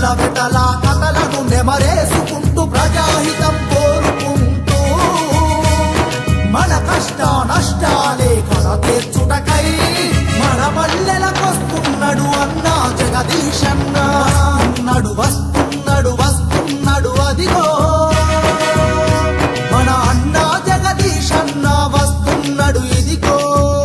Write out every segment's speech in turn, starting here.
వెతల కథలను నెమరేసుకుంటూ ప్రజాహితం కోరుకుంటూ మన కష్ట నష్టాలే కథ తీర్చుటకై మన పల్లెలకొస్తున్నాడు అన్నా జగదీశన్న వస్తున్నాడు వస్తున్నాడు వస్తున్నాడు అదిగో మన అన్నా జగదీశన్న వస్తున్నాడు ఇదిగో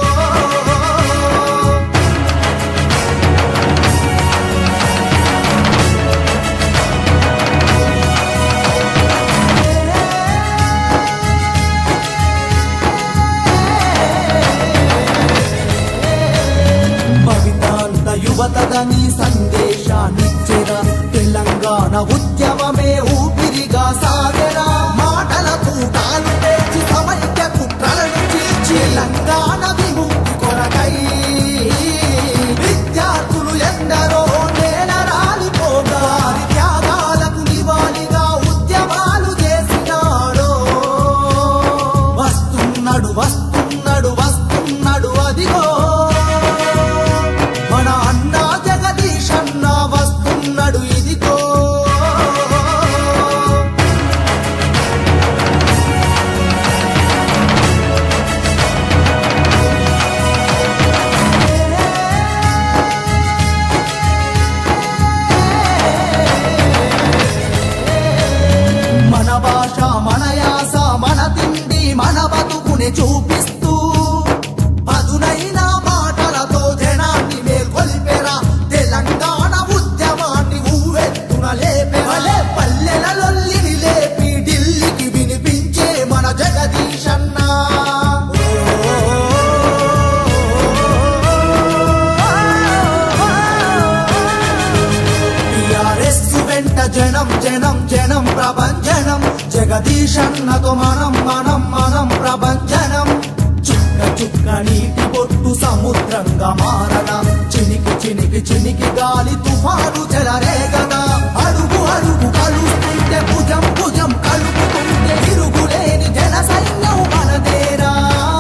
భవితాంత యువతదని సందేశాన్నిచ్చెరా తెలంగాణ ఉద్యమమే ఊపిరిగా సాగరా మాటల తూటాలు పేర్చి సమైక్య కుట్రలను చీల్చి తెలంగాణ విముక్తి కొరకై విద్యార్థులు ఎందరో నేల రాలిపోగా వారి త్యాగాలకు నివాళిగా ఉద్యమాలు చేసినాడో వస్తున్నాడు వస్తున్నాడు వస్తున్నాడు అదిగో మన అన్నా జగదీష్ అన్న వస్తున్నాడు ఇదిగో మన భాష మన యాస మన తిండి మన బతుకుని చూపిస్తూ పదునైన మాటలతో జనాన్ని మేల్కొల్పెరా తెలంగాణ ఉద్యమాన్ని ఊవెత్తున లేపెరలే పల్లెల లొల్లిని లేపి ఢిల్లీకి వినిపించే మన జగదీశన్న టిఆర్ఎస్ వెంట జనం జనం జనం ప్రభంజనం జగదీశన్నతో మనం మనం మనం ప్రభంజనం చుక్క చుక్క నీటి బొట్టు సముద్రంగా మారన చినికి చినికి చినికి గాలి తుఫాను చెలరేగదా అడుగు అడుగు కలుస్తుంటే భుజం భుజం కలుపుతుంటే తిరుగులేని జన సైన్యం మనదేరా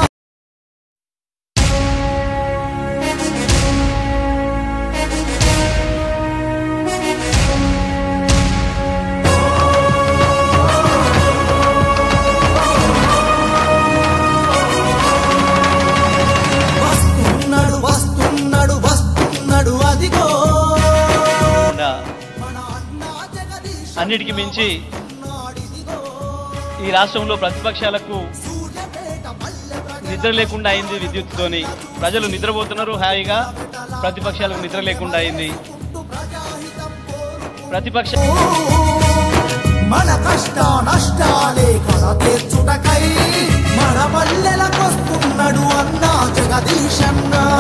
వస్తున్నాడు వస్తున్నాడు వస్తున్నాడు అదిగో కాకుండా మన అన్నా జగదీశ్ అన్నిటికీ మించి నాడిదిగో ఈ రాష్ట్రంలో ప్రతిపక్షాలకు సూర్యపేట పల్లె ప్రజల నిద్ర లేకుండా అయింది విద్యుత్తుతోని ప్రజలు నిద్రపోతున్నారు హాయిగా ప్రతిపక్షాలకు నిద్ర లేకుండా అయింది ప్రజాహితం కోరుకుంటూ ప్రతిపక్ష మన కష్ట నష్టాలే కథ తీర్చుటకై మన పల్లెలకొస్తున్నాడు అన్నా జగదీశన్న